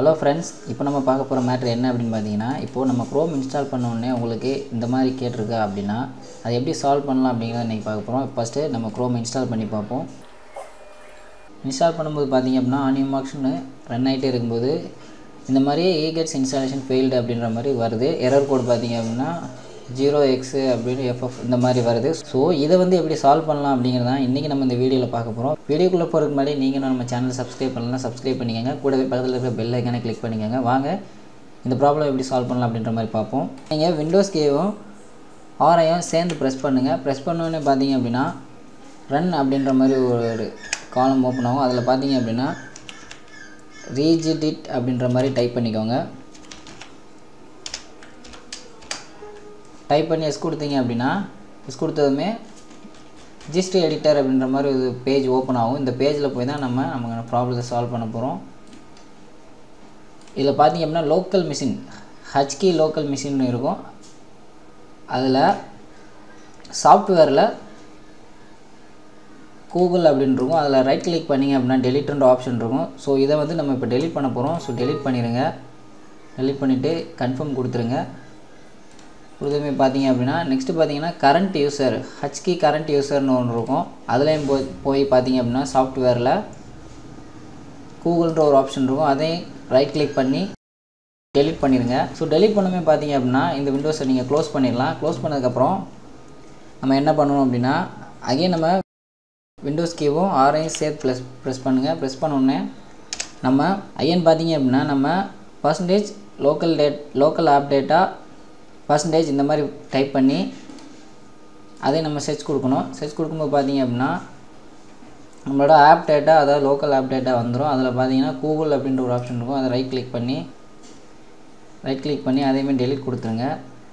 hello friends இப்போ நம்ம பார்க்க போகிற மேட்ரு என்ன அப்படின்னு பார்த்தீங்கன்னா இப்போது நம்ம க்ரோம் இன்ஸ்டால் பண்ண உடனே உங்களுக்கு இந்த மாதிரி கேட்டிருக்கா அப்படின்னா அதை எப்படி சால்வ் பண்ணலாம் அப்படிங்கிறத இன்றைக்கி பார்க்க போகிறோம் ஃபஸ்ட்டு நம்ம க்ரோம் இன்ஸ்டால் பண்ணி பார்ப்போம் இன்ஸ்டால் பண்ணும்போது பார்த்தீங்க அப்படின்னா ஆனியம் மார்க்ஸ்னு ரன் ஆகிட்டே இருக்கும்போது இந்த மாதிரி ஈகெட்ஸ் இன்ஸ்டாலேஷன் ஃபெயில்டு அப்படின்ற மாதிரி வருது எரர் கோட் பார்த்தீங்க அப்படின்னா ஜீரோ எக்ஸு அப்படின்னு எஃப்எஃப் இந்த மாதிரி வருது ஸோ இதை வந்து எப்படி சால்வ் பண்ணலாம் அப்படிங்கிறது தான் இன்றைக்கி நம்ம இந்த வீடியோவில் பார்க்க போகிறோம் வீடியோக்குள்ளே போகிறதுக்கு முன்னாடி நீங்களும் நம்ம சேனலை சப்ஸ்கிரைப் பண்ணலாம் சப்ஸ்கிரைப் பண்ணிக்கோங்க கூடவே பக்கத்தில் இருக்கிற பெல் ஐக்கானை கிளிக் பண்ணிக்கோங்க வாங்க இந்த ப்ராப்ளம் எப்படி சால்வ் பண்ணலாம் அப்படின்ற மாதிரி பார்ப்போம் நீங்கள் விண்டோஸ் கேவும் ஆரையும் சேர்ந்து ப்ரெஸ் பண்ணுங்கள் ப்ரெஸ் பண்ணோன்னே பார்த்தீங்க அப்படின்னா ரன் அப்படின்ற மாதிரி ஒரு காலம் ஓப்பன் ஆகும் அதில் பார்த்தீங்க அப்படின்னா ரீஜிடிட் அப்படின்ற மாதிரி டைப் பண்ணிக்கோங்க டைப் பண்ணி எஸ் கொடுத்தீங்க அப்படின்னா எஸ் கொடுத்ததுமே ஜிஸ்ட்ரி எடிட்டர் அப்படின்ற மாதிரி ஒரு பேஜ் ஓப்பன் ஆகும் இந்த பேஜில் போய் தான் நம்ம நம்ம ப்ராப்ளத்தை சால்வ் பண்ண போகிறோம் இதில் பார்த்தீங்க அப்படின்னா லோக்கல் மிஷின் ஹச்கி லோக்கல் மிஷின் இருக்கும் அதில் சாஃப்ட்வேரில் கூகுள் அப்படின்னு இருக்கும் அதில் ரைட் கிளிக் பண்ணிங்க அப்படின்னா டெலிட்ன்ற ஆப்ஷன் இருக்கும் ஸோ இதை வந்து நம்ம இப்போ டெலிட் பண்ண போகிறோம் ஸோ டெலிட் பண்ணிடுங்க டெலிட் பண்ணிவிட்டு கன்ஃபார்ம் கொடுத்துருங்க கொடுத்தமே பார்த்தீங்க அப்படின்னா நெக்ஸ்ட்டு பார்த்தீங்கன்னா கரண்ட் யூசர் ஹச்கி கரண்ட் யூசர்னு ஒன்று இருக்கும் அதுலேயும் போய் போய் பார்த்தீங்க அப்படின்னா சாஃப்ட்வேரில் கூகுள்ன்ற ஒரு ஆப்ஷன் இருக்கும் அதையும் ரைட் கிளிக் பண்ணி டெலிட் பண்ணிடுங்க ஸோ டெலிட் பண்ணுமே பார்த்தீங்க அப்படின்னா இந்த விண்டோஸை நீங்கள் க்ளோஸ் பண்ணிடலாம் க்ளோஸ் பண்ணதுக்கப்புறம் நம்ம என்ன பண்ணணும் அப்படின்னா அகைன் நம்ம விண்டோஸ் கீவும் ஆரையும் சேர்த்து ப்ளஸ் ப்ரெஸ் பண்ணுங்கள் ப்ரெஸ் பண்ணோடனே நம்ம ஐயன் பார்த்தீங்க அப்படின்னா நம்ம percentage local date local app data percentage இந்த மாதிரி டைப் பண்ணி அதே நம்ம சர்ச் கொடுக்கணும் சர்ச் கொடுக்கும்போது பார்த்தீங்க அப்படின்னா நம்மளோட ஆப் டேட்டா அதாவது லோக்கல் ஆப் டேட்டா வந்துடும் அதில் பார்த்தீங்கன்னா கூகுள் அப்படின்ற ஒரு ஆப்ஷன் இருக்கும் அதை ரைட் கிளிக் பண்ணி ரைட் கிளிக் பண்ணி அதேமாதிரி டெலிட் கொடுத்துருங்க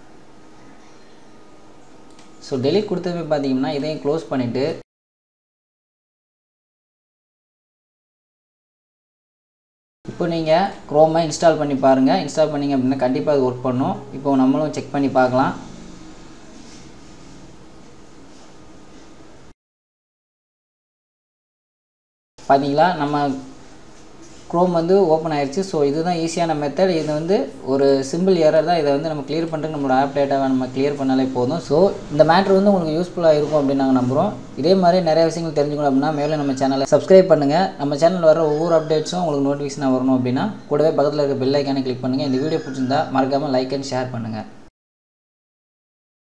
ஸோ டெலிட் கொடுத்ததுமே பார்த்தீங்கன்னா இதையும் க்ளோஸ் பண்ணிவிட்டு இப்போ நீங்கள் க்ரோமை இன்ஸ்டால் பண்ணி பாருங்கள் இன்ஸ்டால் பண்ணிங்க அப்படின்னா கண்டிப்பாக அது ஒர்க் பண்ணும் இப்போ நம்மளும் செக் பண்ணி பார்க்கலாம் பார்த்தீங்களா நம்ம க்ரோம் வந்து ஓப்பன் ஆயிடுச்சு ஸோ இதுதான் ஈஸியான மெத்தட் இது வந்து ஒரு சிம்பிள் எரர் தான் இதை வந்து நம்ம கிளியர் பண்ணுறதுக்கு நம்மளோட ஆப் டேட்டாவை நம்ம கிளியர் பண்ணாலே போதும் ஸோ இந்த மேட்ரு வந்து உங்களுக்கு யூஸ்ஃபுல்லாக இருக்கும் அப்படின்னு நாங்கள் நம்புகிறோம் இதே மாதிரி நிறைய விஷயங்கள் தெரிஞ்சுக்கணும் அப்படின்னா மேலே நம்ம சேனலை சப்ஸ்கிரைப் பண்ணுங்கள் நம்ம சேனலில் வர ஒவ்வொரு அப்டேட்ஸும் உங்களுக்கு நோட்டிஃபிகேஷனாக வரணும் அப்படின்னா கூடவே பக்கத்தில் இருக்க பெல் ஐக்கானை கிளிக் பண்ணுங்கள் இந்த வீடியோ பிடிச்சிருந்தா மறக்காமல் லைக் அண்ட் ஷேர் பண்ணுங்கள்